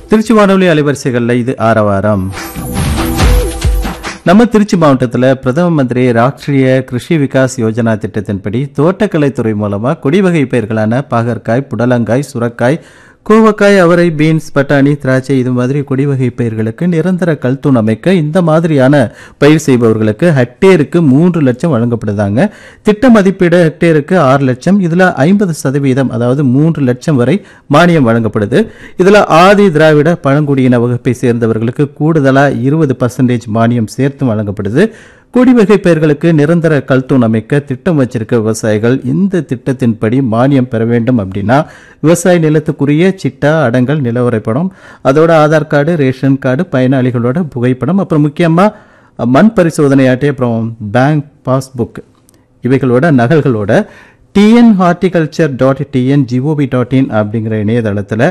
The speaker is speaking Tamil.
திருச்சி வானொலி அலைவரிசைகளில் இது ஆரவாரம் நம்ம திருச்சி மாவட்டத்தில் பிரதம மந்திரி ராஷ்டிரிய கிருஷி விகாஸ் யோஜனா திட்டத்தின்படி தோட்டக்கலைத்துறை மூலமாக கொடிவகை பயிர்களான பாகற்காய் புடலங்காய் சுரக்காய் கோவக்காய் அவரை பீன்ஸ் பட்டாணி திராட்சை இது மாதிரி கொடிவகை பயிர்களுக்கு நிரந்தர கல்தூண் அமைக்க இந்த மாதிரியான பயிர் செய்பவர்களுக்கு ஹெக்டேருக்கு மூன்று லட்சம் வழங்கப்படுதாங்க திட்ட மதிப்பீடு ஹெக்டேருக்கு ஆறு லட்சம் இதுல ஐம்பது சதவீதம் அதாவது மூன்று லட்சம் வரை மானியம் வழங்கப்படுது இதுல ஆதி திராவிட பழங்குடியின வகுப்பை சேர்ந்தவர்களுக்கு கூடுதலா இருபது பர்சன்டேஜ் மானியம் சேர்த்து வழங்கப்படுது கொடிவகை பயிர்களுக்கு நிரந்தர கல்தூண் அமைக்க திட்டம் வச்சிருக்க விவசாயிகள் இந்த திட்டத்தின்படி மானியம் பெற வேண்டும் அப்படின்னா விவசாய நிலத்துக்குரிய சிட்டா அடங்கல் நிலவரைப்படம் அதோட ஆதார் கார்டு ரேஷன் கார்டு பயனாளிகளோட புகைப்படம் அப்புறம் முக்கியமா மண் பரிசோதனை அட்டை அப்புறம் பேங்க் பாஸ்புக் இவைகளோட நகல்களோட TN horticulture dot TN GOV dot in அப்படிங்கிற இணையதளத்தில்